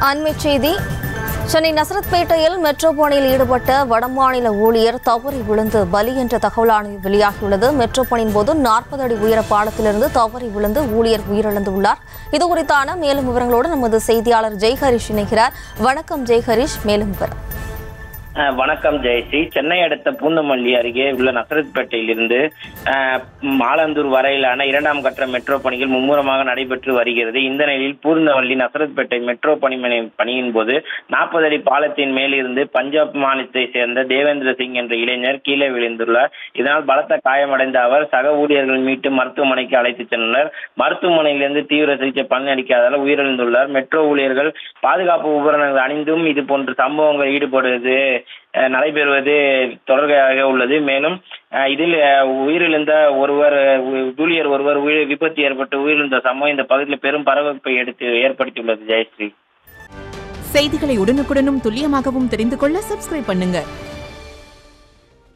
அண்மைச் செய்தி சென்னை நசரத்பேட்டையில் மெட்ரோ பணியில் ஈடுபட்ட வடமாநில ஊழியர் தவறி விழுந்து பலி என்ற தகவலானது வெளியாகியுள்ளது மெட்ரோ பணியின் போது நாற்பது அடி உயர பாலத்திலிருந்து தவறி விழுந்து ஊழியர் உயிரிழந்துள்ளார் இது குறித்தான மேலும் விவரங்களோடு நமது செய்தியாளர் ஜெய்ஹரிஷ் இணைகிறார் வணக்கம் ஜெய்ஹரிஷ் மேலும் விவரம் அஹ் வணக்கம் ஜெயஸ்ரீ சென்னை அடுத்த பூந்தமல்லி அருகே உள்ள நசரத்பேட்டையிலிருந்து அஹ், மாலந்தூர் வரையிலான இரண்டாம் கட்ட மெட்ரோ பணிகள் மும்முரமாக நடைபெற்று வருகிறது இந்த நிலையில் பூந்தமல்லி நசரத்பேட்டை மெட்ரோ பணி பணியின் போது நாற்பது அடி பாலத்தின் மேலிருந்து பஞ்சாப் மாநிலத்தை சேர்ந்த தேவேந்திர சிங் என்ற இளைஞர் கீழே விழுந்துள்ளார் இதனால் பலத்த காயமடைந்த அவர் சக ஊழியர்கள் மீட்டு மருத்துவமனைக்கு அழைத்துச் சென்றனர் மருத்துவமனையிலிருந்து தீவிர சிகிச்சை பலனளிக்காததால் உயிரிழந்துள்ளார் மெட்ரோ ஊழியர்கள் பாதுகாப்பு உபகரணங்கள் அணிந்தும் இது போன்ற சம்பவங்கள் ஈடுபடுவது அஹ், நடைபெறுவது தொடர்பாக உள்ளது மேலும் அஹ், இதில் அஹ், உயிரிழந்த ஒருவர் உ- ஊழியர் ஒருவர் உயிர் விபத்து ஏற்பட்டு உயிரிழந்த சம்பவம் இந்த பகுதியில் பெரும் பரபரப்பை எடுத்து ஏற்படுத்தியுள்ளது ஜெயஸ்ரீ செய்திகளை உடனுக்குடனும் துல்லியமாகவும் தெரிந்து கொள்ள சப்ஸ்கிரைப் பண்ணுங்க